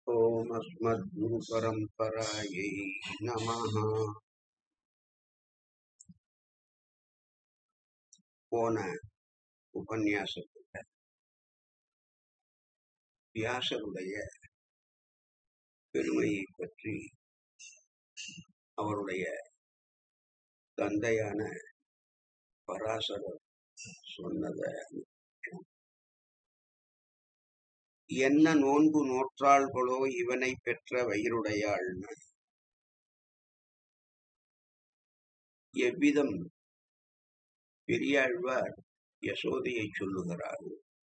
ஓம் அஸ்மத்குரு பரம்பராயை நமஹ போன உபன்யாசத்துல வியாசருடைய பெருமையை பற்றி அவருடைய தந்தையான பராசரர் சொன்னதை என்ன நோன்பு நோற்றாள்களோ இவனை பெற்ற வயிறுடையாள்னு எவ்விதம் பெரியாழ்வார் யசோதையை சொல்லுகிறார்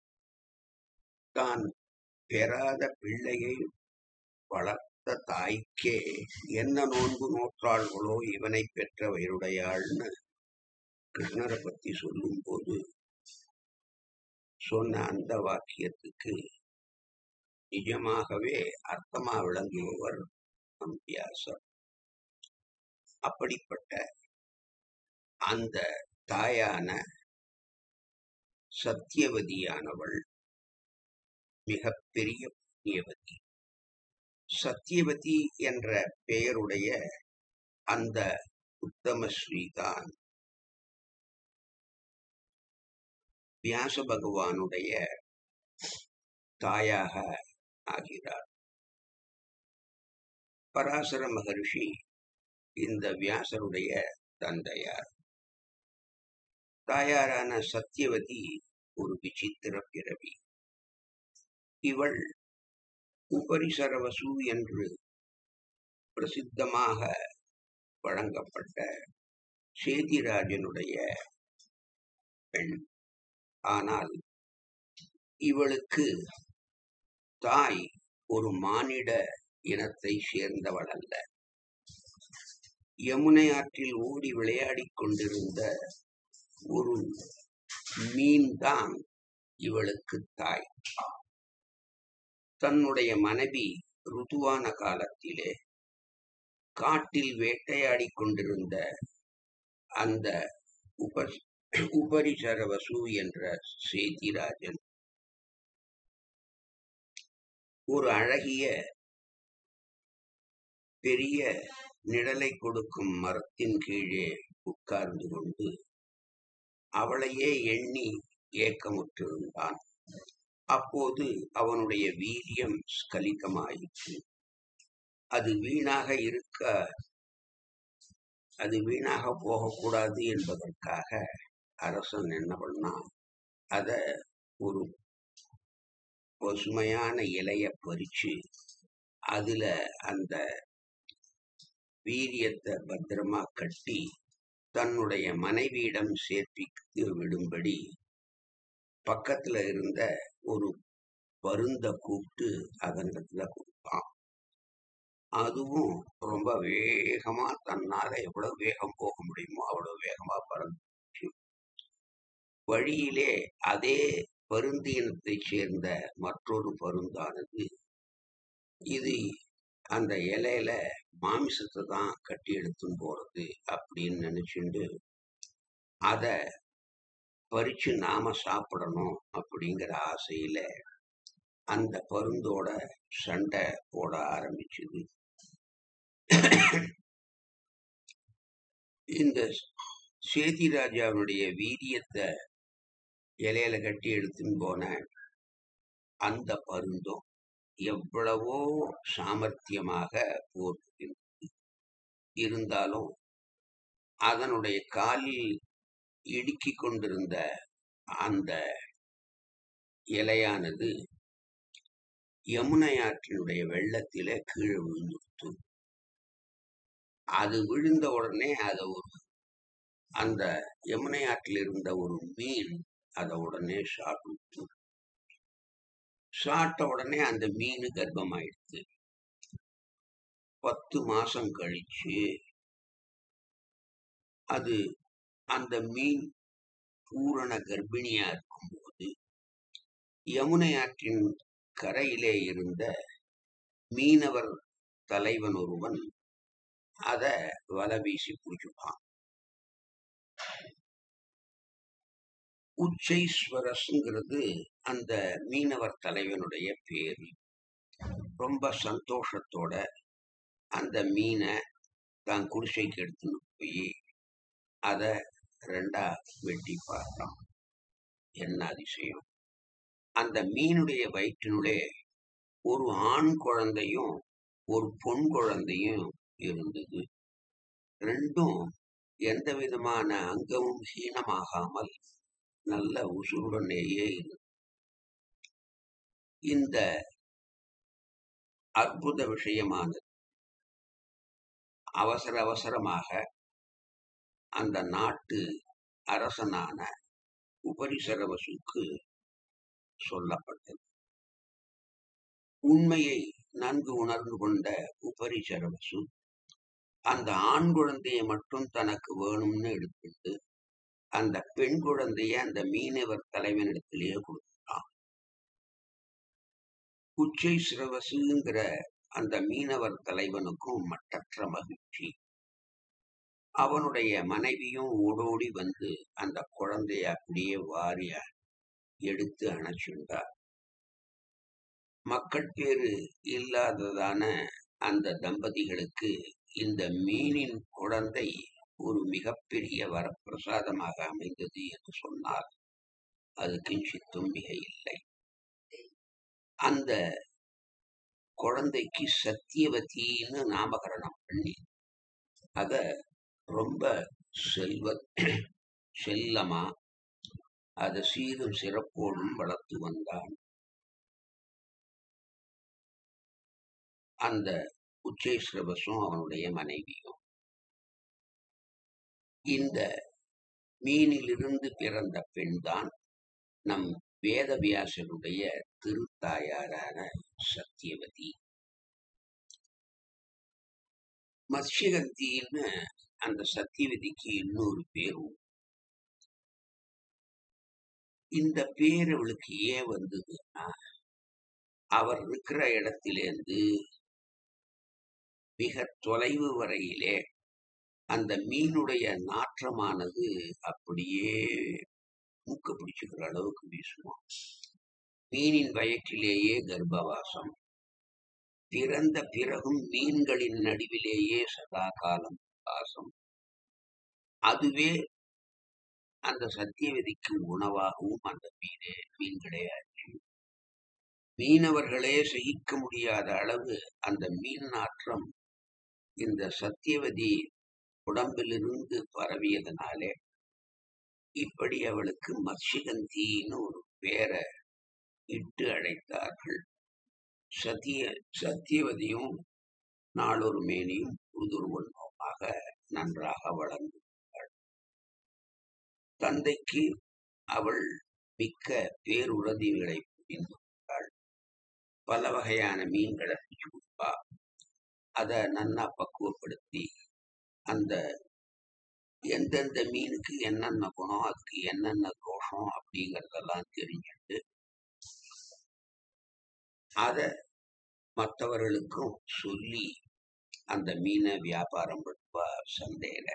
தான் பெறாத பிள்ளையை வளர்த்த தாய்க்கே என்ன நோன்பு நோற்றாள்களோ இவனை பெற்ற வயிறுடையாள்னு கிருஷ்ணரை பத்தி சொல்லும்போது சொன்ன அந்த வாக்கியத்துக்கு நிஜமாகவே அர்த்தமா விளங்குபவர் நம் வியாசர் அப்படிப்பட்ட அந்த தாயான சத்தியவதியானவள் மிகப்பெரிய புண்ணியவதி சத்தியவதி என்ற பெயருடைய அந்த உத்தமஸ்ரீதான் வியாச பகவானுடைய தாயாக ஆகிறார் பராசர மகர்ஷி இந்த வியாசருடைய தந்தையார் தாயாரான சத்தியவதி ஒரு விசித்திர பிறவி இவள் உபரிசரவசு என்று பிரசித்தமாக வழங்கப்பட்ட சேதிராஜனுடைய பெண் ஆனால் இவளுக்கு தாய் ஒரு மானிட இனத்தை சேர்ந்தவள் அல்ல யமுனை ஆற்றில் ஓடி விளையாடிக் கொண்டிருந்த ஒரு மீன் தான் இவளுக்கு தாய் தன்னுடைய மனைவி ருதுவான காலத்திலே காட்டில் வேட்டையாடிக் கொண்டிருந்த அந்த உப உபரிசரவசு என்ற சேதிராஜன் ஒரு அழகிய பெரிய நிழலை கொடுக்கும் மரத்தின் கீழே உட்கார்ந்து கொண்டு அவளையே எண்ணி ஏக்கமுற்றிருந்தான் அப்போது அவனுடைய வீரியம் ஸ்கலிதமாயிற்று அது வீணாக இருக்க அது வீணாக போகக்கூடாது என்பதற்காக அரசன் என்ன பண்ணான் அத ஒரு பசுமையான இலைய பறிச்சு அதுல அந்த வீரியத்தை பத்திரமா கட்டி தன்னுடைய மனைவியிடம் சேர்ப்பித்து விடும்படி பக்கத்துல இருந்த ஒரு பருந்த கூப்பிட்டு அதனிடத்துல கொடுத்தான் அதுவும் ரொம்ப வேகமா தன்னால எவ்வளவு வேகம் போக முடியுமோ அவ்வளவு வேகமா பறந்துச்சு வழியிலே அதே பருந்து இனத்தைச் சேர்ந்த மற்றொரு பருந்தானது இது அந்த இலையில மாமிசத்தை தான் கட்டி எடுத்துன்னு போறது அப்படின்னு நினைச்சுண்டு அத பறிச்சு நாம சாப்பிடணும் அப்படிங்கிற ஆசையில அந்த பருந்தோட சண்டை போட ஆரம்பிச்சது இந்த சேதி ராஜாவுடைய வீரியத்தை இலையில கட்டி எடுத்துன்னு போன அந்த பருந்தும் எவ்வளவோ சாமர்த்தியமாக போர் இருந்தாலும் அதனுடைய காலில் இடுக்கி கொண்டிருந்த அந்த இலையானது யமுனை ஆற்றினுடைய வெள்ளத்தில கீழே விழுந்துடுத்து அது விழுந்த உடனே அதை ஒரு அந்த யமுனை ஆற்றில் இருந்த ஒரு மீன் அதை உடனே சாப்பிட்டு சாப்பிட்ட உடனே அந்த மீன் கர்ப்பமாயிடுச்சு பத்து மாசம் கழிச்சு அது அந்த மீன் பூரண கர்ப்பிணியா இருக்கும்போது யமுனை ஆற்றின் கரையிலே இருந்த மீனவர் தலைவன் ஒருவன் அத வலை வீசி பிடிச்சுப்பான் உச்சைஸ்வரஸ்ங்கிறது அந்த மீனவர் தலைவனுடைய பேரு ரொம்ப சந்தோஷத்தோட அந்த மீனை தான் குடிசைக்கு எடுத்துன்னு போய் அதை ரெண்டா வெட்டி பார்த்தான் என்ன அதிசயம் அந்த மீனுடைய வயிற்றினுடைய ஒரு ஆண் குழந்தையும் ஒரு பொன் குழந்தையும் இருந்தது ரெண்டும் எந்த விதமான அங்கமும் ஹீனமாகாமல் நல்ல உசுருடனேயே இருந்தது இந்த அற்புத விஷயமானது அவசர அவசரமாக அந்த நாட்டு அரசனான உபரிசரவசுக்கு சொல்லப்பட்டது உண்மையை நன்கு உணர்ந்து கொண்ட உபரிசரவசு அந்த ஆண் குழந்தையை மட்டும் தனக்கு வேணும்னு எடுத்துட்டு அந்த பெண் குழந்தைய அந்த மீனவர் தலைவனிடத்திலேயே கொடுத்தான் உச்சை சிரவசுங்கிற அந்த மீனவர் தலைவனுக்கும் மட்டற்ற மகிழ்ச்சி அவனுடைய மனைவியும் ஓடோடி வந்து அந்த குழந்தைய அப்படியே வாரிய எடுத்து அணைச்சுண்டார் மக்கள் பேரு இல்லாததான அந்த தம்பதிகளுக்கு இந்த மீனின் குழந்தை ஒரு மிகப்பெரிய வரப்பிரசாதமாக அமைந்தது என்று சொன்னால் அது கிஞ்சித்தும் மிக இல்லை அந்த குழந்தைக்கு சத்தியவதின்னு நாமகரணம் பண்ணி அத ரொம்ப செல்வ செல்லமா அதை சீரும் சிறப்போடும் வளர்த்து வந்தான் அந்த உச்சேஸ்ரவசும் அவனுடைய மனைவியும் இந்த மீனிலிருந்து பிறந்த பெண்தான் நம் வேதவியாசனுடைய திருத்தாயாரான சத்தியவதி மத்ஸ்யகந்தின்னு அந்த சத்தியவதிக்கு இன்னொரு பேரும் இந்த பேர் அவளுக்கு ஏன் வந்ததுன்னா அவர் இருக்கிற இடத்திலேருந்து மிக தொலைவு வரையிலே அந்த மீனுடைய நாற்றமானது அப்படியே மூக்க பிடிச்சுக்கிற அளவுக்கு வீசுவான் மீனின் வயிற்றிலேயே கர்ப்பவாசம் பிறந்த பிறகும் மீன்களின் நடுவிலேயே சதா காலம் வாசம் அதுவே அந்த சத்தியவதிக்கு உணவாகவும் அந்த மீனே மீன்களே ஆச்சு மீனவர்களே சகிக்க முடியாத அளவு அந்த மீன் நாற்றம் இந்த சத்தியவதி உடம்பிலிருந்து பரவியதனாலே இப்படி அவளுக்கு மத்ஸ்யகந்தின்னு ஒரு பேரை இட்டு அழைத்தார்கள் சத்திய சத்தியவதியும் நாளொரு மேனியும் உதுர்வண்ணமாக நன்றாக வளர்ந்தாள் தந்தைக்கு அவள் மிக்க பேருதவிகளை புரிந்தாள் பல வகையான மீன்களை அடிச்சு கொடுப்பா அதை நன்னா பக்குவப்படுத்தி அந்த எந்தெந்த மீனுக்கு என்னென்ன குணம் அதுக்கு என்னென்ன தோஷம் அப்படிங்கறதெல்லாம் தெரிஞ்சுட்டு அத மற்றவர்களுக்கும் சொல்லி அந்த மீனை வியாபாரம் பண்ணுவா சந்தையில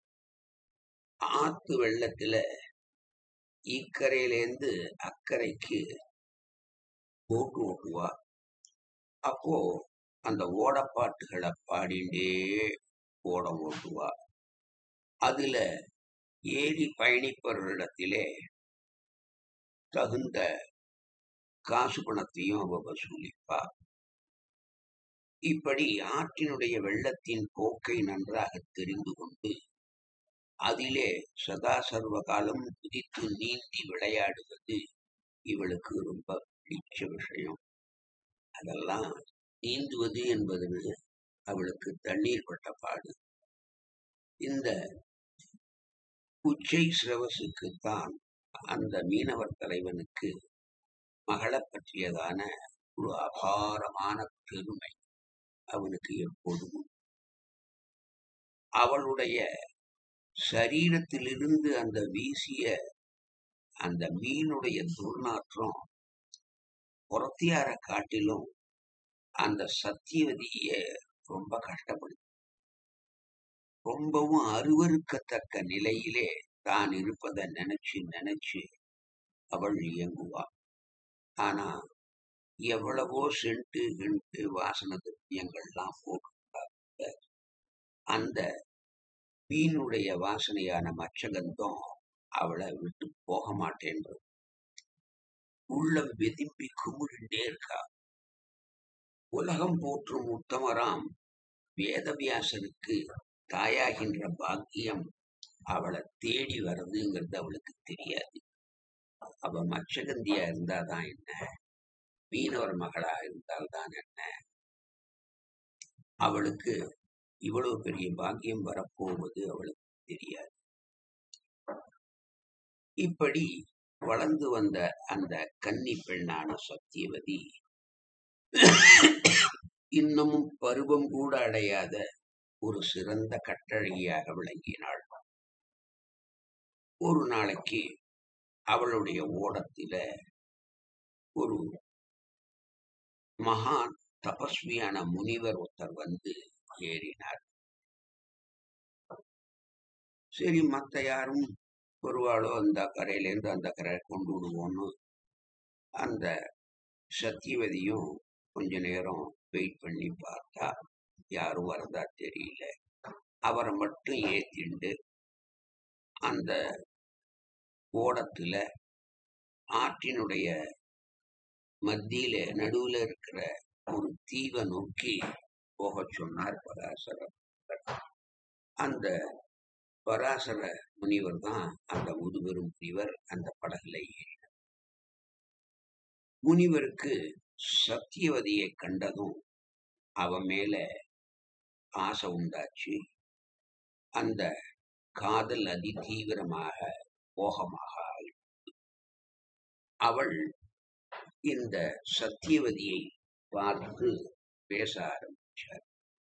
ஆத்து வெள்ளத்துல இக்கரையிலேருந்து அக்கறைக்கு போட்டு ஓட்டுவா அப்போ அந்த ஓடப்பாட்டுகளை பாடிண்டே ஓடம் ஓட்டுவா அதுல ஏறி பயணிப்பவர்களிடத்திலே தகுந்த காசு பணத்தையும் அவ வசூலிப்பா இப்படி ஆற்றினுடைய வெள்ளத்தின் போக்கை நன்றாக தெரிந்து கொண்டு அதிலே சதா சர்வ காலம் குதித்து நீந்தி விளையாடுவது இவளுக்கு ரொம்ப பிடிச்ச விஷயம் அதெல்லாம் நீந்துவது என்பது அவளுக்கு தண்ணீர் பட்ட பாடு இந்த உச்சை சிரவசுக்குத்தான் அந்த மீனவர் தலைவனுக்கு மகளை பற்றியதான ஒரு அபாரமான பெருமை அவனுக்கு எப்போதும் அவளுடைய சரீரத்திலிருந்து அந்த வீசிய அந்த மீனுடைய துர்நாற்றம் புறத்தியார காட்டிலும் அந்த சத்தியவதிய ரொம்ப கஷ்டப்படுது ரொம்பவும் அருவருக்கத்தக்க நிலையிலே தான் இருப்பதை நினைச்சு நினைச்சு அவள் இயங்குவா ஆனா எவ்வளவோ சென்ட்டு கிண்டு வாசன திரவியங்கள்லாம் போட்டு அந்த மீனுடைய வாசனையான மச்சகந்தம் அவளை விட்டு போக மாட்டேன்றது உள்ளம் வெதும்பி குமுறிண்டே இருக்கா உலகம் போற்றும் உத்தமராம் வேதவியாசருக்கு தாயாகின்ற பாக்கியம் அவளை தேடி வருதுங்கிறது அவளுக்கு தெரியாது அவ மச்சகந்தியா இருந்தாதான் என்ன மீனவர் மகளா இருந்தால்தான் என்ன அவளுக்கு இவ்வளவு பெரிய பாக்கியம் வரப்போவது அவளுக்கு தெரியாது இப்படி வளர்ந்து வந்த அந்த கன்னி பெண்ணான சத்தியவதி இன்னமும் பருவம் கூட அடையாத ஒரு சிறந்த கட்டழகியாக விளங்கினாள் ஒரு நாளைக்கு அவளுடைய ஓடத்தில ஒரு மகான் தபஸ்வியான முனிவர் ஒருத்தர் வந்து ஏறினார் சரி மத்த யாரும் வருவாளோ அந்த கரையிலேருந்து அந்த கரை கொண்டு விடுவோம்னு அந்த சத்தியவதியும் கொஞ்ச நேரம் வெயிட் பண்ணி பார்த்தா யாரும் வரதா தெரியல அவரை மட்டும் ஏத்திண்டு அந்த ஓடத்துல ஆற்றினுடைய மத்தியில நடுவுல இருக்கிற ஒரு தீவை நோக்கி போக சொன்னார் பராசரர் அந்த பராசர முனிவர் தான் அந்த முதுபெரும் முனிவர் அந்த படகுல ஏறினார் முனிவருக்கு சத்தியவதியை கண்டதும் அவ மேல ஆசை உண்டாச்சு அந்த காதல் அதி தீவிரமாக மோகமாக ஆயிற்று. அவள் இந்த சத்தியவதியை பார்த்து பேச ஆரம்பிச்சார்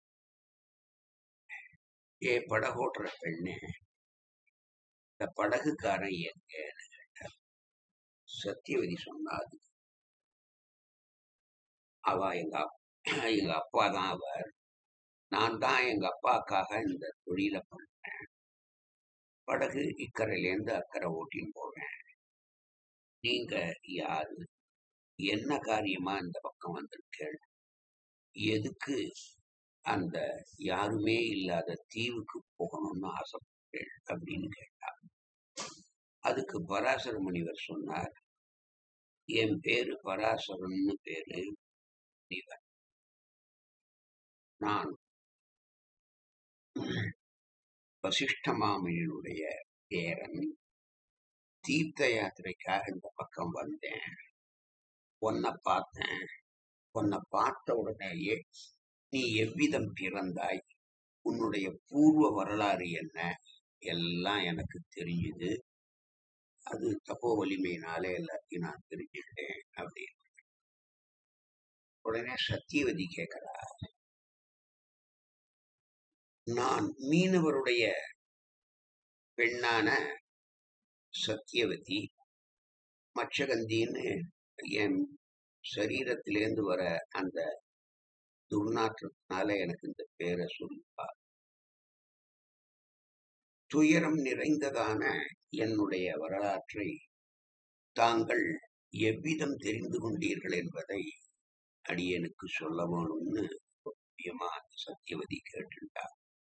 ஏ படகோட்டுற பெண்ணே இந்த படகுக்காரன் எங்கன்னு கேட்டார் சத்தியவதி சொன்னாது அவ எங்க அப்- எங்க அப்பா தான் அவர் நான் தான் எங்க அப்பாக்காக இந்த தொழிலை பண்ணேன் படகு இக்கரையிலேருந்து அக்கறை ஓட்டின்னு போவேன் நீங்க யாரு என்ன காரியமா இந்த பக்கம் வந்திருக்கேள் எதுக்கு அந்த யாருமே இல்லாத தீவுக்கு போகணும்னு ஆசைப்பட்டேள் அப்படின்னு கேட்டார் அதுக்கு பராசர முனிவர் சொன்னார் என் பேரு பராசரன்னு பேரு முனிவர் நான் வசிஷ்ட மாமனினுடைய பேரன் தீர்த்த யாத்திரைக்காக இந்த பக்கம் வந்தேன் உன்னை பார்த்தேன் உன்னை பார்த்த உடனேயே நீ எவ்விதம் பிறந்தாய் உன்னுடைய பூர்வ வரலாறு என்ன எல்லாம் எனக்கு தெரியுது அது தப்போ வலிமையினாலே எல்லாத்தையும் நான் தெரிஞ்சுக்கிட்டேன் அப்படின்னு உடனே சத்தியவதி கேட்கிறா நான் மீனவருடைய பெண்ணான சத்தியவதி மச்சகந்தின்னு என் சரீரத்திலேருந்து வர அந்த துர்நாற்றத்தினால எனக்கு இந்த பேரை சொல்லுவா துயரம் நிறைந்ததான என்னுடைய வரலாற்றை தாங்கள் எவ்விதம் தெரிந்து கொண்டீர்கள் என்பதை அடியனுக்கு சொல்ல வேணும்னு முக்கியமா அந்த சத்தியவதி கேட்டுட்டார்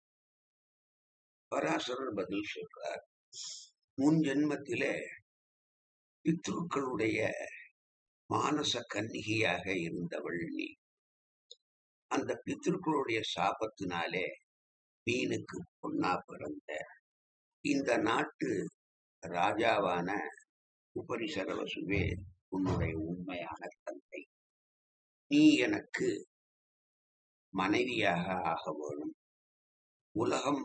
பராசரர் பதில் சொல்றார் முன் ஜென்மத்திலே பித்ருக்களுடைய மானச கன்னிகையாக இருந்தவள் நீ அந்த பித்ருக்களுடைய சாபத்தினாலே மீனுக்கு பொன்னா பிறந்த இந்த நாட்டு ராஜாவான உபரிசரவசுவே உன்னுடைய உண்மையான தந்தை நீ எனக்கு மனைவியாக ஆக வேணும் உலகம்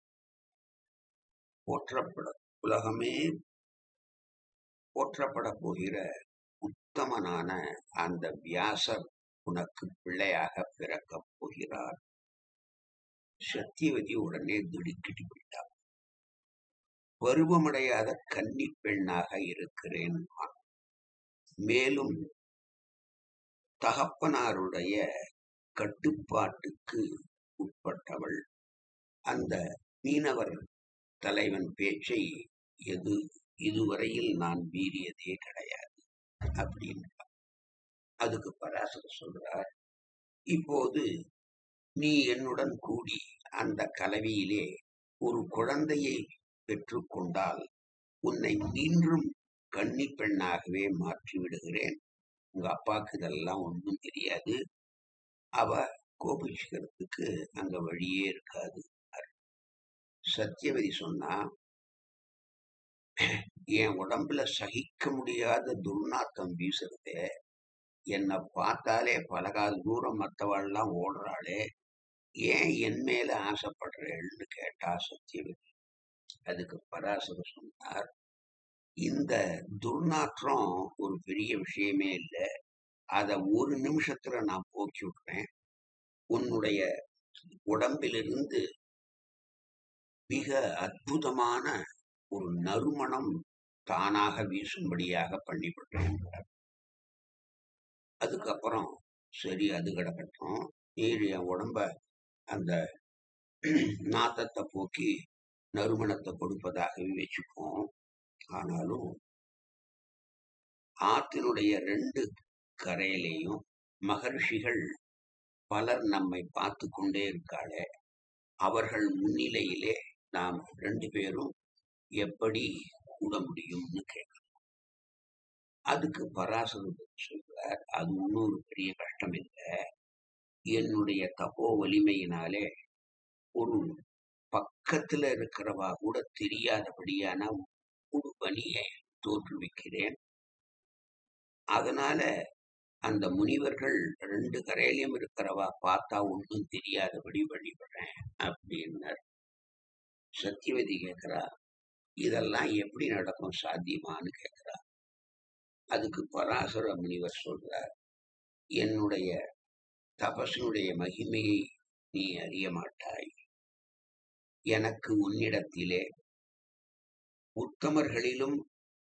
போற்றப்பட உலகமே போற்றப்பட போகிற உத்தமனான அந்த வியாசர் உனக்கு பிள்ளையாக பிறக்கப் போகிறார் சத்தியவதி உடனே திடுக்கிட்டு விட்டார் பருவமடையாத கன்னி பெண்ணாக இருக்கிறேன் நான். மேலும் தகப்பனாருடைய கட்டுப்பாட்டுக்கு உட்பட்டவள் அந்த மீனவர் தலைவன் பேச்சை எது இதுவரையில் நான் மீறியதே கிடையாது அப்படின்னு அதுக்கு பராசரர் சொல்றார் இப்போது நீ என்னுடன் கூடி அந்த கலவியிலே ஒரு குழந்தையை பெற்றுக்கொண்டால் உன்னை மீண்டும் கன்னி பெண்ணாகவே மாற்றி விடுகிறேன் உங்க அப்பாவுக்கு இதெல்லாம் ஒன்றும் தெரியாது அவ கோபிச்சுக்கிறதுக்கு அங்க வழியே இருக்காது சத்தியவதி சொன்னா என் உடம்புல சகிக்க முடியாத துர்நாத்தம் வீசுறதே என்னை பார்த்தாலே பலகால் தூரம் மற்றவாள்லாம் ஓடுறாளே ஏன் என் மேல ஆசைப்படுறேன்னு கேட்டா சத்தியவதி அதுக்கு பராசர சொன்னார் இந்த துர்நாற்றம் ஒரு பெரிய விஷயமே இல்லை அத ஒரு நிமிஷத்துல நான் போக்கி விடுறேன் உன்னுடைய உடம்பிலிருந்து மிக அற்புதமான ஒரு நறுமணம் தானாக வீசும்படியாக பண்ணிவிட்டேன் அதுக்கப்புறம் சரி அது கிடக்கட்டும் நீர் என் உடம்ப அந்த நாத்தத்தை போக்கி நறுமணத்தை கொடுப்பதாகவே வச்சுப்போம் ஆனாலும் ஆற்றினுடைய ரெண்டு கரையிலையும் மகர்ஷிகள் பலர் நம்மை பார்த்து கொண்டே இருக்காளே அவர்கள் முன்னிலையிலே நாம் ரெண்டு பேரும் எப்படி கூட முடியும்னு கேட்கணும் அதுக்கு பராசரர் சொல்றார் அது ஒன்றும் ஒரு பெரிய கஷ்டம் இல்லை என்னுடைய தப்போ வலிமையினாலே ஒரு பக்கத்துல இருக்கிறவா கூட தெரியாதபடியான ஒரு பணியை தோற்றுவிக்கிறேன் அதனால அந்த முனிவர்கள் ரெண்டு கரையிலையும் இருக்கிறவா பார்த்தா ஒன்றும் தெரியாதபடி வழிபடுறேன் அப்படின்னார் சத்தியவதி கேட்கிறா இதெல்லாம் எப்படி நடக்கும் சாத்தியமான்னு கேட்கிறா அதுக்கு பராசர முனிவர் சொல்றார் என்னுடைய தபசனுடைய மகிமையை நீ அறிய மாட்டாய் எனக்கு உன்னிடத்திலே உத்தமர்களிலும்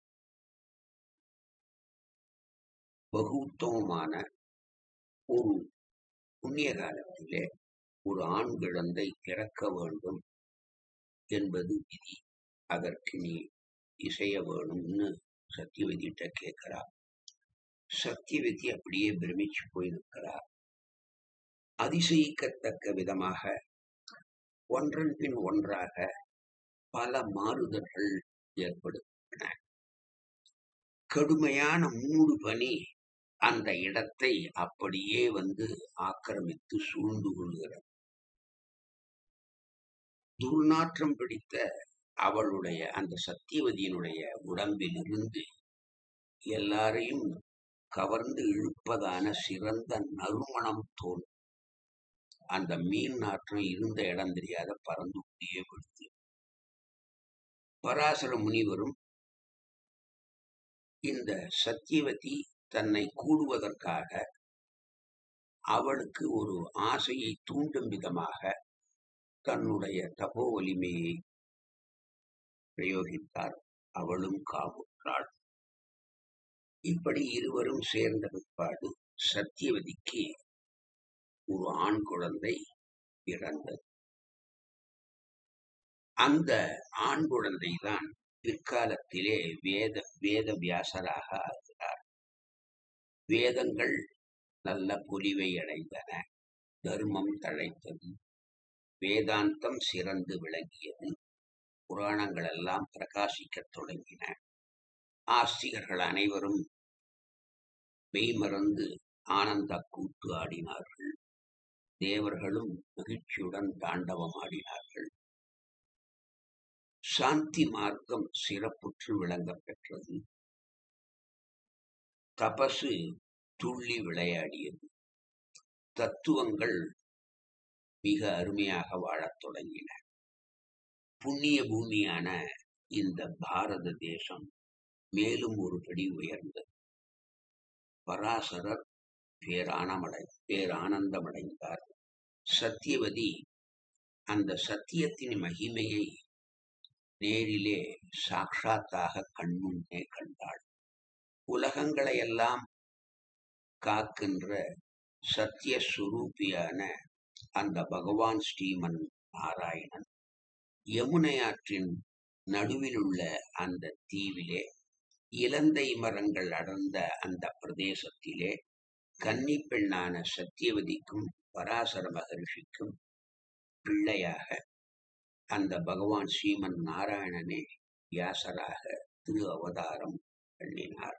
பகு உத்தமமான ஒரு புண்ணிய காலத்திலே ஒரு ஆண் குழந்தை பிறக்க வேண்டும் என்பது விதி அதற்கு நீ இசைய வேணும்னு சத்தியவதிட்ட கேட்கிறா சத்தியவதி அப்படியே பிரமிச்சு போய் நிற்கிறா அதிசயிக்கத்தக்க விதமாக ஒன்றன் பின் ஒன்றாக பல மாறுதல்கள் ஏற்படுகின்றன கடுமையான மூடு பனி அந்த இடத்தை அப்படியே வந்து ஆக்கிரமித்து சூழ்ந்து கொள்கிறது துர்நாற்றம் பிடித்த அவளுடைய அந்த சத்தியவதியினுடைய உடம்பிலிருந்து எல்லாரையும் கவர்ந்து இழுப்பதான சிறந்த நறுமணம் தோன்றும் அந்த மீன் நாற்றம் இருந்த இடம் தெரியாத பறந்து கொண்டே விடுத்து பராசர முனிவரும் இந்த சத்தியவதி தன்னை கூடுவதற்காக அவளுக்கு ஒரு ஆசையை தூண்டும் விதமாக தன்னுடைய தபோ வலிமையை பிரயோகித்தார் அவளும் காவுற்றாள் இப்படி இருவரும் சேர்ந்த பிற்பாடு சத்தியவதிக்கு ஒரு ஆண் குழந்தை பிறந்தது அந்த ஆண் குழந்தைதான் பிற்காலத்திலே வேத வேத வியாசராக ஆகிறார் வேதங்கள் நல்ல பொலிவை அடைந்தன தர்மம் தழைத்தது வேதாந்தம் சிறந்து விளங்கியது புராணங்கள் எல்லாம் பிரகாசிக்கத் தொடங்கின ஆஸ்திகர்கள் அனைவரும் மெய்மறந்து ஆனந்த கூத்து ஆடினார்கள் தேவர்களும் மகிழ்ச்சியுடன் தாண்டவம் ஆடினார்கள் சாந்தி மார்க்கம் சிறப்புற்று விளங்கப் பெற்றது தபசு துள்ளி விளையாடியது தத்துவங்கள் மிக அருமையாக வாழத் தொடங்கின புண்ணிய பூமியான இந்த பாரத தேசம் மேலும் ஒரு படி உயர்ந்தது பராசரர் பேரானமடை பேரானந்தமடைந்தார் சத்தியவதி அந்த சத்தியத்தின் மகிமையை நேரிலே சாட்சாத்தாக கண்முன்னே கண்டாள் உலகங்களை எல்லாம் காக்கின்ற சத்திய சுரூபியான அந்த பகவான் ஸ்ரீமன் நாராயணன் யமுனை ஆற்றின் நடுவில் உள்ள அந்த தீவிலே இலந்தை மரங்கள் அடர்ந்த அந்த பிரதேசத்திலே கன்னி பெண்ணான சத்தியவதிக்கும் பராசர மகரிஷிக்கும் பிள்ளையாக அந்த பகவான் ஸ்ரீமன் நாராயணனே வியாசராக திரு அவதாரம் பண்ணினார்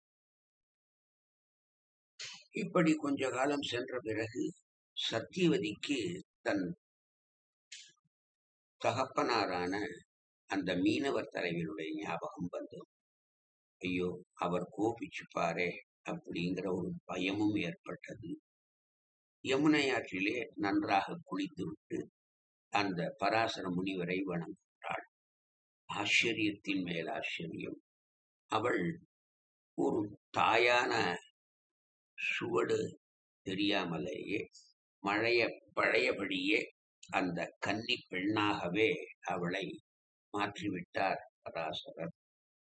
இப்படி கொஞ்ச காலம் சென்ற பிறகு சத்தியவதிக்கு தன் தகப்பனாரான அந்த மீனவர் தலைவனுடைய ஞாபகம் வந்தது ஐயோ அவர் கோபிச்சுப்பாரே அப்படிங்கிற ஒரு பயமும் ஏற்பட்டது யமுனை ஆற்றிலே நன்றாக குளித்துவிட்டு அந்த பராசர முனிவரை வணங்குகிறாள் ஆச்சரியத்தின் மேல் ஆச்சரியம் அவள் ஒரு தாயான சுவடு தெரியாமலேயே மழைய பழையபடியே அந்த கன்னி பெண்ணாகவே அவளை மாற்றிவிட்டார் பராசரர்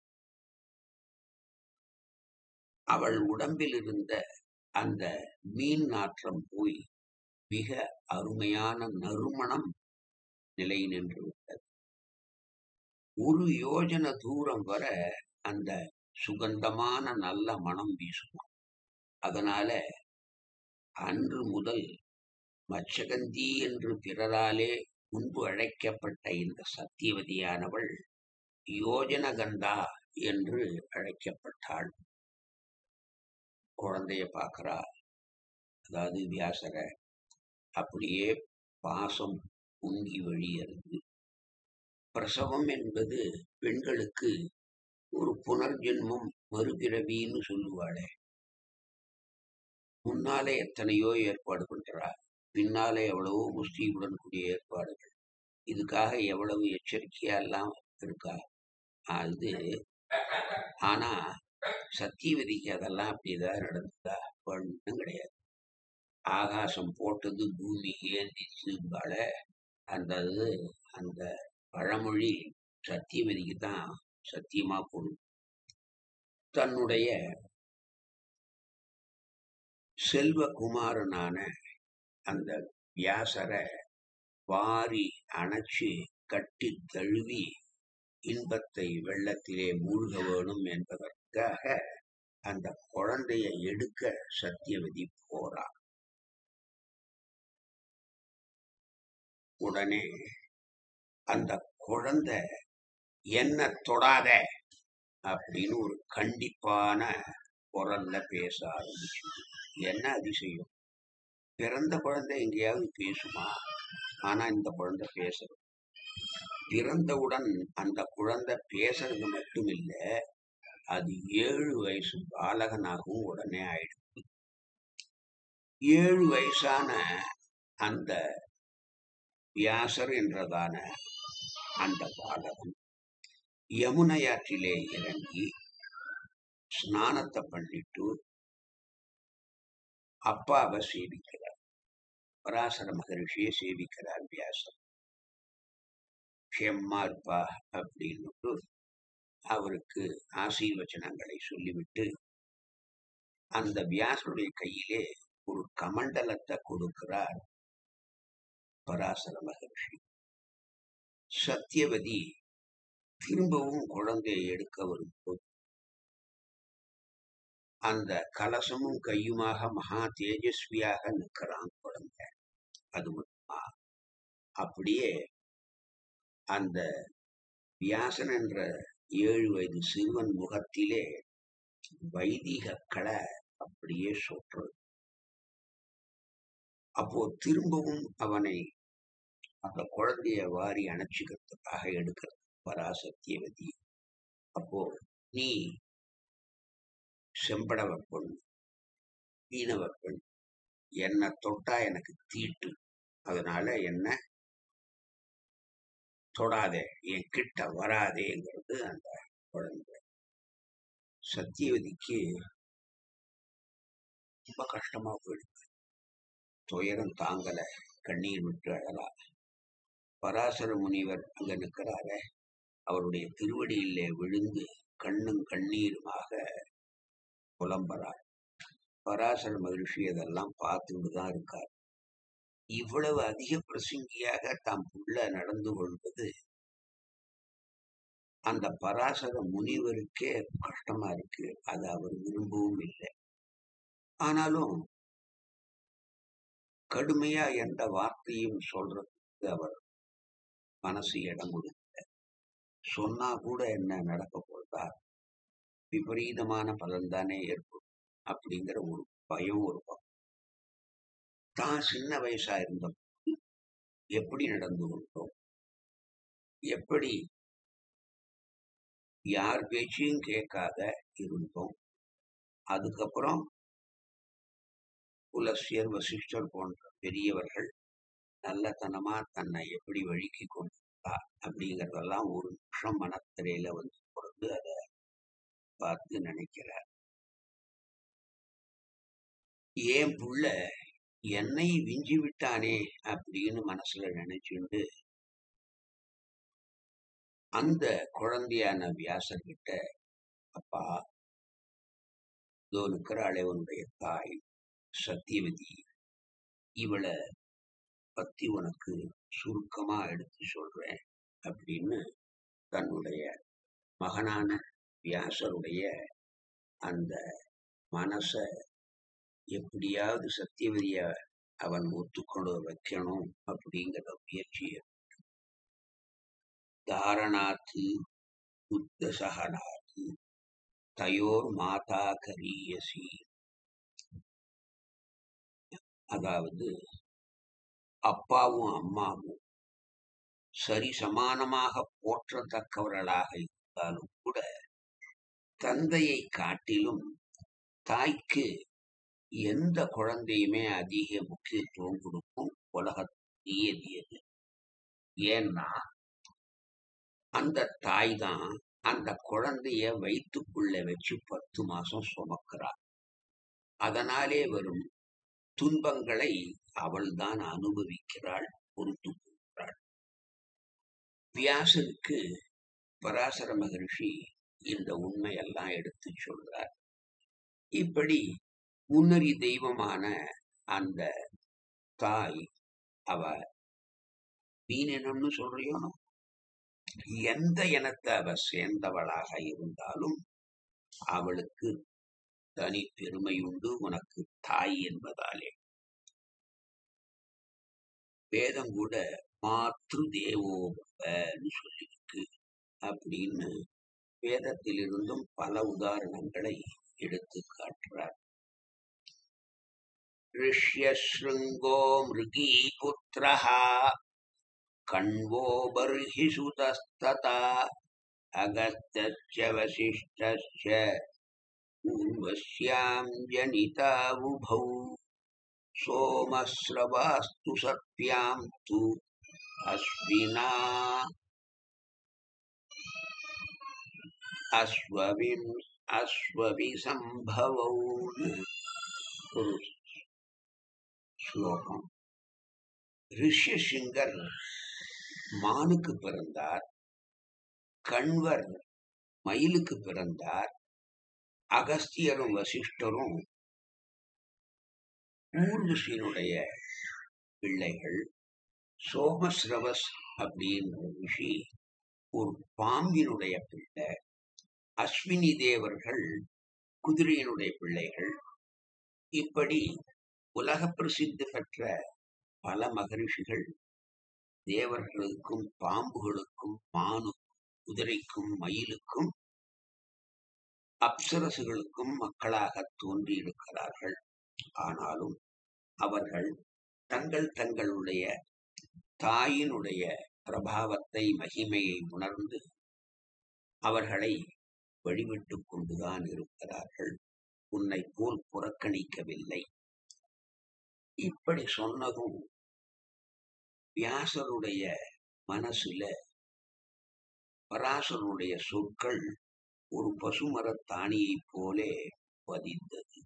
அவள் உடம்பில் இருந்த அந்த மீன் நாற்றம் போய் மிக அருமையான நறுமணம் நிலை நின்று விட்டது ஒரு யோஜன தூரம் வர அந்த சுகந்தமான நல்ல மனம் வீசுமா அதனால அன்று முதல் மச்சகந்தி என்று பிறராலே முன்பு அழைக்கப்பட்ட இந்த சத்தியவதியானவள் யோஜனகந்தா என்று அழைக்கப்பட்டாள் குழந்தைய பார்க்கறா அதாவது வியாசர அப்படியே பாசம் பொங்கி வழியறது பிரசவம் என்பது பெண்களுக்கு ஒரு புனர்ஜென்மம் மறுபிறவின்னு சொல்லுவாளே முன்னாலே எத்தனையோ ஏற்பாடு பண்றா பின்னாலே எவ்வளவோ முஸ்லீமுடன் கூடிய ஏற்பாடுகள் இதுக்காக எவ்வளவு எச்சரிக்கையா எல்லாம் இருக்கா அது ஆனா சத்தியவதிக்கு அதெல்லாம் அப்படிதான் நடந்ததா ஒண்ணும் கிடையாது ஆகாசம் போட்டது பூமி ஏந்திச்சு பல அந்த இது அந்த பழமொழி சத்தியவதிக்கு தான் சத்தியமா பொருள் தன்னுடைய செல்வகுமாரனான அந்த வியாசரை வாரி அணைச்சு கட்டி தழுவி இன்பத்தை வெள்ளத்திலே மூழ்க வேணும் என்பதற்காக அந்த குழந்தையை எடுக்க சத்தியவதி போறா உடனே அந்த குழந்தை என்ன தொடாத அப்படின்னு ஒரு கண்டிப்பான குரல்ல பேச ஆரம்பிச்சு என்ன அதிசயம் பிறந்த குழந்தை எங்கேயாவது பேசுமா ஆனா இந்த குழந்தை பேசுறது பிறந்தவுடன் அந்த குழந்தை பேசுறது மட்டும் இல்ல அது ஏழு வயசு பாலகனாகவும் உடனே ஆயிடுது ஏழு வயசான அந்த வியாசர் என்றதான அந்த பாலகன் யமுனையாற்றிலே இறங்கி ஸ்நானத்தை பண்ணிட்டு அப்பாவை சேவிக்கிறார் பராசர மகரிஷியை சேவிக்கிறார் வியாசர் க்ஷேமா இருப்பா அப்படின்னு அவருக்கு ஆசீர்வச்சனங்களை சொல்லிவிட்டு அந்த வியாசருடைய கையிலே ஒரு கமண்டலத்தை கொடுக்கிறார் பராசர மகர்ஷி சத்தியவதி திரும்பவும் குழந்தையை எடுக்க வரும்போது அந்த கலசமும் கையுமாக மகா தேஜஸ்வியாக நிற்கிறான் குழந்தை அது மட்டுமா அப்படியே அந்த வியாசன் என்ற ஏழு வயது சிறுவன் முகத்திலே வைதிக கலை அப்படியே சொற்றது அப்போ திரும்பவும் அவனை அந்த குழந்தைய வாரி அணைச்சிக்கிறதுக்காக எடுக்கிற பராசத்தியவதி அப்போ நீ செம்படவ பெண் மீனவ பெண் என்னை தொட்டா எனக்கு தீட்டு அதனால என்ன தொடாதே என் கிட்ட வராதேங்கிறது அந்த குழந்தை சத்தியவதிக்கு ரொம்ப கஷ்டமா போயிடுது துயரம் தாங்கல கண்ணீர் விட்டு அழலா பராசர முனிவர் அங்க நிற்கிறாரே அவருடைய திருவடியிலே விழுந்து கண்ணும் கண்ணீருமாக புலம்புறார் பராசர மகிழ்ச்சி அதெல்லாம் பார்த்துட்டு தான் இருக்கார் இவ்வளவு அதிக பிரசங்கியாக தாம் புள்ள நடந்து கொள்வது அந்த பராசர முனிவருக்கே கஷ்டமா இருக்கு அது அவர் விரும்பவும் இல்லை ஆனாலும் கடுமையா எந்த வார்த்தையும் சொல்றதுக்கு அவர் மனசு இடம் கொடுக்கல சொன்னா கூட என்ன நடக்க போறதா விபரீதமான பலன் தானே ஏற்படும் அப்படிங்கிற ஒரு பயம் ஒரு பக்கம் தான் சின்ன வயசா இருந்த எப்படி நடந்து கொண்டோம் எப்படி யார் பேச்சையும் கேட்காத இருந்தோம் அதுக்கப்புறம் புலசியர் வசிஷ்டர் போன்ற பெரியவர்கள் நல்லத்தனமா தன்னை எப்படி வழுக்கி கொண்டிருக்கா அப்படிங்கறதெல்லாம் ஒரு நிமிஷம் மனத்திரையில வந்து பொழுது அதை பார்த்து நினைக்கிறார் ஏன் புள்ள என்னை விஞ்சி விட்டானே அப்படின்னு மனசுல நினைச்சுண்டு அந்த குழந்தையான வியாசர்கிட்ட அப்பா இதோ நிற்கிறாளே உன்னுடைய தாய் சத்தியவதி இவளை பத்தி உனக்கு சுருக்கமா எடுத்து சொல்றேன் அப்படின்னு தன்னுடைய மகனான வியாசருடைய அந்த மனச எப்படியாவது சத்தியவதிய அவன் ஒத்துக்கொண்டு வைக்கணும் அப்படிங்கிற முயற்சியை தாரணாத்து புத்த சகனாத்து தயோர் மாதா கரியசி அதாவது அப்பாவும் அம்மாவும் சரி சமானமாக போற்றத்தக்கவர்களாக இருந்தாலும் கூட தந்தையை காட்டிலும் தாய்க்கு எந்த குழந்தையுமே அதிக முக்கியத்துவம் கொடுக்கும் உலகத்தியது ஏன்னா அந்த தாய் தான் அந்த குழந்தைய வயிற்றுக்குள்ள வச்சு பத்து மாசம் சுமக்கிறா அதனாலே வரும் துன்பங்களை அவள்தான் அனுபவிக்கிறாள் பொறுத்து கொள்கிறாள் வியாசருக்கு பராசர மகரிஷி இந்த உண்மையெல்லாம் எடுத்து சொல்றார் இப்படி முன்னறி தெய்வமான அந்த தாய் அவ மீனினம்னு சொல்றியோ எந்த இனத்தை அவ சேர்ந்தவளாக இருந்தாலும் அவளுக்கு தனி பெருமை உண்டு உனக்கு தாய் என்பதாலே வேதம் கூட மாத்ரு தேவோபன்னு சொல்லியிருக்கு அப்படின்னு வேதத்திலிருந்தும் பல உதாரணங்களை எடுத்து காட்டுறார் ऋष्यशृङ्गो मृगी पुत्रः कण्वो बर्हि सुतस्तता अगस्त्यश्च वसिष्ठश्च पूर्वस्यां जनितावुभौ सोमस्रवास्तु सत्यां तु अश्विना अश्वविम् अश्वविसम्भवौ ஒரு ஸ்லோகம் ரிஷ்யசிங்கர் மானுக்கு பிறந்தார் கண்வர் மயிலுக்கு பிறந்தார் அகஸ்தியரும் வசிஷ்டரும் ஊர்வசியினுடைய பிள்ளைகள் சோமஸ்ரவஸ் அப்படின்ற ரிஷி ஒரு பாம்பினுடைய பிள்ளை அஸ்வினி தேவர்கள் குதிரையினுடைய பிள்ளைகள் இப்படி உலக பிரசித்தி பெற்ற பல மகரிஷிகள் தேவர்களுக்கும் பாம்புகளுக்கும் மானுக்கும் குதிரைக்கும் மயிலுக்கும் அப்சரசுகளுக்கும் மக்களாக தோன்றியிருக்கிறார்கள் ஆனாலும் அவர்கள் தங்கள் தங்களுடைய தாயினுடைய பிரபாவத்தை மகிமையை உணர்ந்து அவர்களை வழிவிட்டுக் கொண்டுதான் இருக்கிறார்கள் உன்னை போல் புறக்கணிக்கவில்லை இப்படி சொன்னதும் வியாசருடைய மனசுல பராசருடைய சொற்கள் ஒரு பசுமரத் தானியைப் போலே பதிந்தது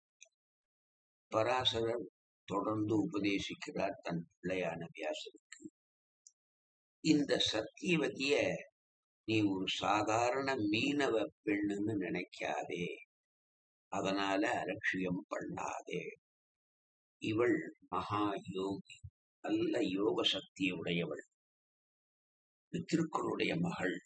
பராசரர் தொடர்ந்து உபதேசிக்கிறார் தன் பிள்ளையான வியாசருக்கு இந்த சத்தியவதிய நீ ஒரு சாதாரண மீனவ பெண்ணுன்னு நினைக்காதே அதனால அலட்சியம் பண்ணாதே இவள் மகா யோகி நல்ல யோக சக்தி உடையவள் பித்திருக்களுடைய மகள்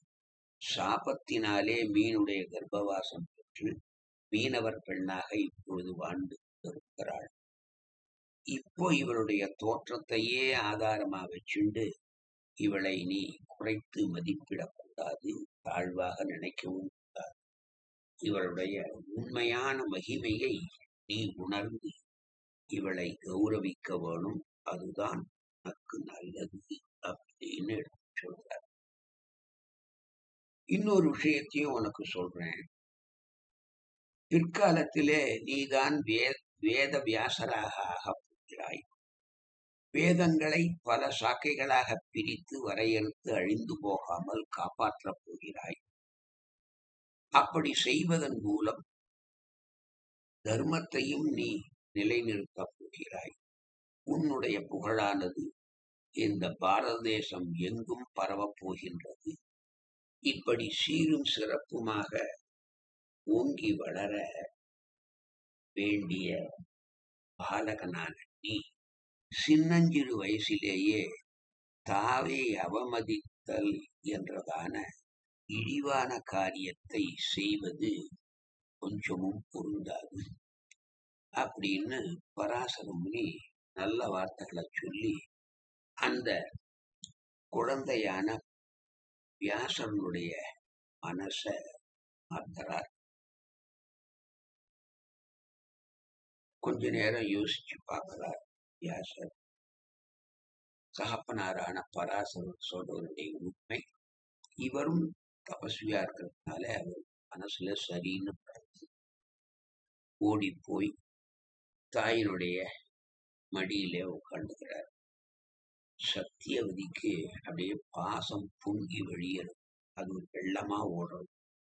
சாபத்தினாலே மீனுடைய கர்ப்பவாசம் பெற்று மீனவர் பெண்ணாக இப்பொழுது வாழ்ந்து இருக்கிறாள் இப்போ இவளுடைய தோற்றத்தையே ஆதாரமா வச்சுண்டு இவளை நீ குறைத்து மதிப்பிடக்கூடாது தாழ்வாக நினைக்கவும் கூடாது இவளுடைய உண்மையான மகிமையை நீ உணர்ந்து இவளை கௌரவிக்க வேணும் அதுதான் உனக்கு நல்லது அப்படின்னு எடுத்து சொல்றார் இன்னொரு விஷயத்தையும் உனக்கு சொல்றேன் பிற்காலத்திலே நீதான் வே வேத வியாசராக ஆகப் போகிறாய் வேதங்களை பல சாக்கைகளாக பிரித்து வரையறுத்து அழிந்து போகாமல் காப்பாற்றப் போகிறாய் அப்படி செய்வதன் மூலம் தர்மத்தையும் நீ நிலைநிறுத்தப் போகிறாய் உன்னுடைய புகழானது இந்த பாரத தேசம் எங்கும் பரவப் போகின்றது இப்படி சீரும் சிறப்புமாக ஓங்கி வளர வேண்டிய பாலகனான நீ சின்னஞ்சிறு வயசிலேயே தாவை அவமதித்தல் என்றதான இழிவான காரியத்தை செய்வது கொஞ்சமும் பொருந்தாது அப்படின்னு பராசர முனி நல்ல வார்த்தைகளை சொல்லி அந்த குழந்தையான வியாசனுடைய மனச மாத்துறார் கொஞ்ச நேரம் யோசிச்சு பார்க்கிறார் வியாசர் தகப்பனாரான பராசரர் சொல்றவருடைய உண்மை இவரும் தபஸ்வியா இருக்கிறதுனால அவர் மனசுல சரின்னு படுது ஓடி போய் தாயினுடைய மடியிலே உட்காந்துக்கிறார் சத்தியவதிக்கு அப்படியே பாசம் பொங்கி வழியறது அது ஒரு வெள்ளமா ஓடுறது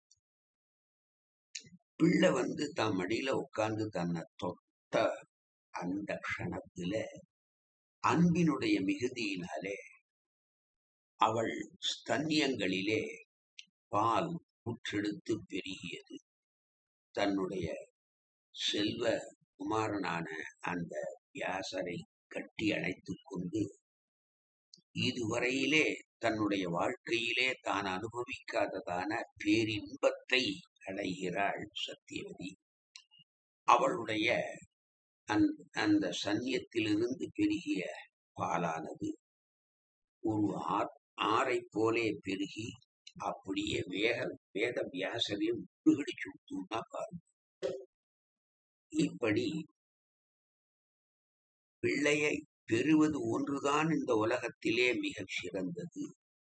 பிள்ளை வந்து தன் மடியில உட்கார்ந்து தன்னை தொட்ட அந்த க்ஷணத்துல அன்பினுடைய மிகுதியினாலே அவள் ஸ்தன்யங்களிலே பால் முற்றெடுத்து பெருகியது தன்னுடைய செல்வ குமாரனான அந்த வியாசரை கட்டி அணைத்துக் கொண்டு இதுவரையிலே தன்னுடைய வாழ்க்கையிலே தான் அனுபவிக்காததான பேரின்பத்தை அடைகிறாள் சத்தியவதி அவளுடைய அந்த அந்த சன்னியத்திலிருந்து பெருகிய பாலானது ஒரு ஆ- ஆறை போலே பெருகி அப்படியே வேக வேத வியாசரையும் முழுகடிச்சு விட்டுனா பாருங்க இப்படி பிள்ளையை பெறுவது ஒன்றுதான் இந்த உலகத்திலே மிகச் சிறந்தது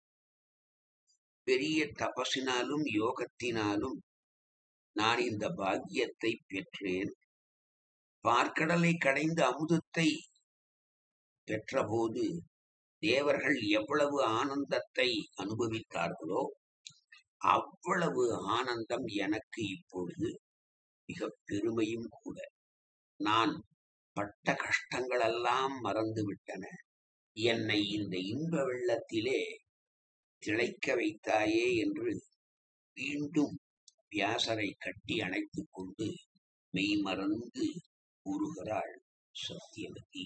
பெரிய தபசினாலும் யோகத்தினாலும் நான் இந்த பாக்கியத்தை பெற்றேன் பார்க்கடலை கடைந்த அமுதத்தை பெற்றபோது தேவர்கள் எவ்வளவு ஆனந்தத்தை அனுபவித்தார்களோ அவ்வளவு ஆனந்தம் எனக்கு இப்பொழுது மிக பெருமையும் கூட நான் பட்ட கஷ்டங்களெல்லாம் மறந்து விட்டன என்னை இந்த இன்ப வெள்ளத்திலே திளைக்க வைத்தாயே என்று மீண்டும் வியாசரை கட்டி அணைத்துக் கொண்டு மெய்மறந்து கூறுகிறாள் சத்தியவதி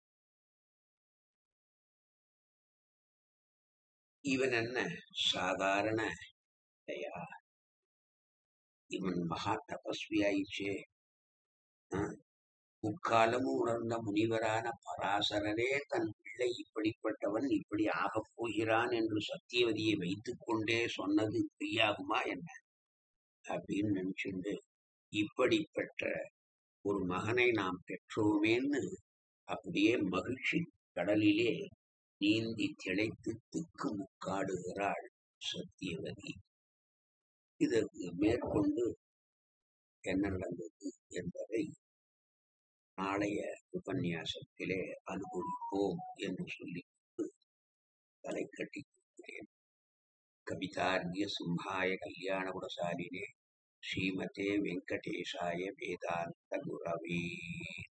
இவன் என்ன சாதாரண இல்லையா இவன் மகா தபஸ்வி ஆயிடுச்சே ஆ? முக்காலமும் உணர்ந்த முனிவரான பராசரரே தன் பிள்ளை இப்படிப்பட்டவன் இப்படி ஆகப் போகிறான் என்று சத்தியவதியை வைத்துக் கொண்டே சொன்னது பொய்யாகுமா என்ன அப்படின்னு நினைச்சுண்டு இப்படிப்பட்ட ஒரு மகனை நாம் பெற்றோமேன்னு அப்படியே மகிழ்ச்சி கடலிலே நீந்தி திளைத்து திக்கு முக்காடுகிறாள் சத்தியவதி இதற்கு மேற்கொண்டு என்ன நடந்தது என்பதை நாளைய உபன்யாசத்திலே அனுபவிப்போம் என்று சொல்லி தலை கட்டி கொடுக்கிறேன் கவிதார்கிய சிம்ஹாய கல்யாண குணசாலினே ஸ்ரீமதே வெங்கடேஷாய வேதாந்த குரவே